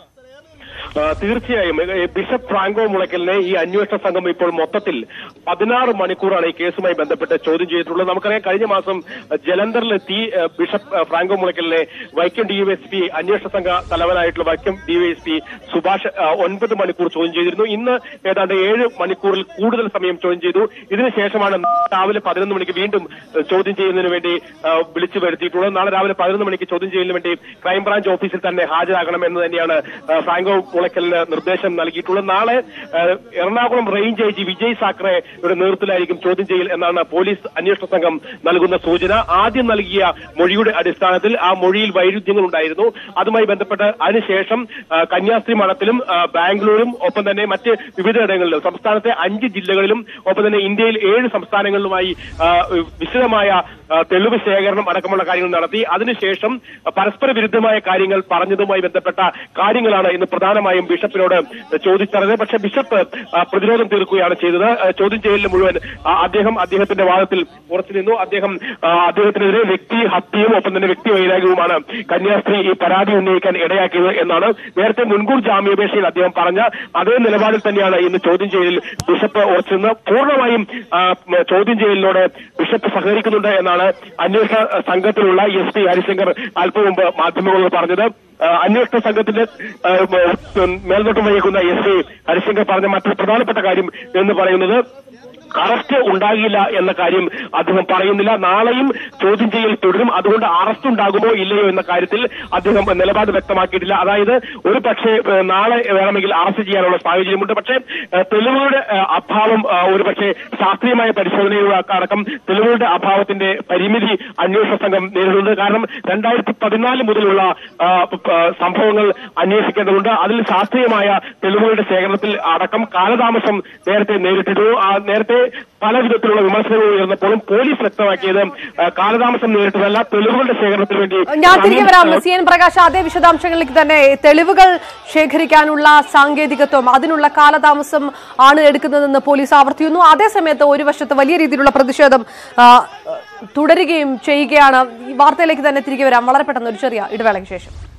ആ, തീർച്ചയായും ഏ, ബിഷപ്പ് ഫ്രാങ്കോ മുളയ്ക്കലിനെ ഈ അന്വേഷണ സംഘം ഇപ്പോൾ മൊത്തത്തിൽ പതിനാറ് മണിക്കൂറാണ് ഈ കേസുമായി ബന്ധപ്പെട്ട് ചോദ്യം ചെയ്തിട്ടുള്ളത് നമുക്കറിയാം കഴിഞ്ഞ മാസം ജലന്ധറിലെത്തി ഏ, ബിഷപ്പ് ഏ, ഫ്രാങ്കോ മുളയ്ക്കലിനെ വൈക്കം ഡിവൈഎസ്പി അന്വേഷണ സംഘ തലവനായിട്ടുള്ള വൈക്കം ഡിവൈഎസ്പി സുഭാഷ് ആ, ഒൻപത് മണിക്കൂർ ചോദ്യം ചെയ്തിരുന്നു ഇന്ന് ഏതാണ്ട് ഏഴ് മണിക്കൂറിൽ കൂടുതൽ സമയം ചോദ്യം ചെയ്തു ഇതിനുശേഷമാണ് രാവിലെ പതിനൊന്ന് മണിക്ക് വീണ്ടും ഏ, ചോദ്യം ചെയ്യുന്നതിന് വേണ്ടി ആ, വിളിച്ചു വരുത്തിയിട്ടുള്ളത് നാളെ രാവിലെ പതിനൊന്ന് മണിക്ക് ചോദ്യം ചെയ്യലിന് വേണ്ടി ക്രൈംബ്രാഞ്ച് ഓഫീസിൽ തന്നെ ഹാജരാകണം എന്ന് തന്നെയാണ് ആ, ഫ്രാങ്കോ മുളയ്ക്കലിന് നിർദ്ദേശം നൽകിയിട്ടുള്ളത് നാളെ ആ, Ernakulam range I G Vijay സാക്കറെയുടെ നേതൃത്വത്തിലായിരിക്കും ചോദ്യം ചെയ്യൽ എന്നാണ് പോലീസ് അന്വേഷണ സംഘം നൽകുന്ന സൂചന ആദ്യം നൽകിയ മൊഴിയുടെ അടിസ്ഥാനത്തിൽ ആ മൊഴിയിൽ വൈരുദ്ധ്യങ്ങൾ ഉണ്ടായിരുന്നു അതുമായി ബന്ധപ്പെട്ട് അതിനുശേഷം ആ, കന്യാസ്ത്രീ മഠത്തിലും ആ, ബാംഗ്ലൂരും ഒപ്പം തന്നെ മറ്റ് വിവിധയിടങ്ങളിലും സംസ്ഥാനത്തെ അഞ്ച് ജില്ലകളിലും ഒപ്പം തന്നെ ഇന്ത്യയിൽ ഏഴ് സംസ്ഥാനങ്ങളിലുമായി ആ, വിശദമായ ആ, തെളിവ് ശേഖരണം അടക്കമുള്ള കാര്യങ്ങൾ നടത്തി അതിനുശേഷം പരസ്പര വിരുദ്ധമായ കാര്യങ്ങൾ പറഞ്ഞതുമായി ബന്ധപ്പെട്ട കാര്യങ്ങളാണ് ഇന്ന് പ്രധാനമായും പൂർണ്ണമായും ബിഷപ്പിനോട് ചോദിച്ചറിഞ്ഞത് പക്ഷെ ബിഷപ്പ് ആ, പ്രതിരോധം തീർക്കുകയാണ് ചെയ്തത് ആ, ചോദ്യം ചെയ്യലിൽ മുഴുവൻ ആ, അദ്ദേഹം അദ്ദേഹത്തിന്റെ വാദത്തിൽ ഉറച്ചു നിന്നു അദ്ദേഹം ആ, അദ്ദേഹത്തിനെതിരെ വ്യക്തി ഹത്യയും ഒപ്പം തന്നെ വ്യക്തി വൈരാഗ്യവുമാണ് കന്യാസ്ത്രീ ഈ പരാതി ഉന്നയിക്കാൻ ഇടയാക്കിയത് എന്നാണ് നേരത്തെ മുൻകൂർ ജാമ്യാപേക്ഷയിൽ അദ്ദേഹം പറഞ്ഞ അതേ നിലപാടിൽ തന്നെയാണ് ഇന്ന് ചോദ്യം ചെയ്യലിൽ ബിഷപ്പ് ഉറച്ചിരുന്നത് പൂർണ്ണമായും ആ, മ, ചോദ്യം ചെയ്യലിനോട് ബിഷപ്പ് സഹകരിക്കുന്നുണ്ട് എന്നാണ് അന്വേഷണ സംഘത്തിലുള്ള എസ് പി ഹരിശങ്കർ അല്പം മുമ്പ് മാധ്യമങ്ങളോട് പറഞ്ഞത് ആ, അന്വേഷണ സംഘത്തിന്റെ ആ, ഉം, മേൽനോട്ടം വഹിക്കുന്ന എസ് പി ഹരിശങ്കർ പറഞ്ഞ മറ്റൊരു പ്രധാനപ്പെട്ട കാര്യം എന്ന് പറയുന്നത് അറസ്റ്റ് ഉണ്ടാകില്ല എന്ന കാര്യം അദ്ദേഹം പറയുന്നില്ല നാളെയും ചോദ്യം ചെയ്യൽ തുടരും അതുകൊണ്ട് അറസ്റ്റ് ഉണ്ടാകുമോ ഇല്ലയോ എന്ന കാര്യത്തിൽ അദ്ദേഹം നിലപാട് വ്യക്തമാക്കിയിട്ടില്ല അതായത് ഒരു പക്ഷേ ഏഹ്, നാളെ വേണമെങ്കിൽ അറസ്റ്റ് ചെയ്യാനുള്ള സാഹചര്യമുണ്ട് പക്ഷേ ഏഹ്, തെളിവുകളുടെ ഏഹ്, അഭാവം ഏഹ്, ഒരു പക്ഷേ ശാസ്ത്രീയമായ പരിശോധനയുടെ അടക്കം തെളിവുകളുടെ അഭാവത്തിന്റെ പരിമിതി അന്വേഷണ സംഘം നേരിടുന്നത് കാരണം രണ്ടായിരത്തി പതിനാല് മുതലുള്ള ആ, പ- പ- സംഭവങ്ങൾ അന്വേഷിക്കേണ്ടതുണ്ട് അതിൽ ശാസ്ത്രീയമായ തെളിവുകളുടെ ശേഖരണത്തിൽ അടക്കം കാലതാമസം നേരത്തെ നേരിട്ടിരുന്നു ആ നേരത്തെ പല വിധത്തിലുള്ള വിമർശനങ്ങൾ ഉയർന്നപ്പോഴും പോലീസ് വ്യക്തമാക്കിയത് ആ, കാലതാമസം നേരിട്ടതല്ല തെളിവുകളുടെ ശേഖരണത്തിന് വേണ്ടി ഞാൻ തിരികെ വരാം സമയം- സി എൻ പ്രകാശ് അതേ വിശദാംശങ്ങളിലേക്ക് തന്നെ തെളിവുകൾ ശേഖരിക്കാനുള്ള സാങ്കേതികത്വം അതിനുള്ള കാലതാമസം ആണ് എടുക്കുന്നതെന്ന് പോലീസ് ആവർത്തിക്കുന്നു അതേസമയത്ത് ഒരു വശത്ത് വലിയ രീതിയിലുള്ള പ്രതിഷേധം ആ, തുടരുകയും ചെയ്യുകയാണ് ഈ വാർത്തയിലേക്ക് തന്നെ തിരികെ വരാം വളരെ പെട്ടെന്ന് ഒരു ചെറിയ ഇടവേളയ്ക്ക് ശേഷം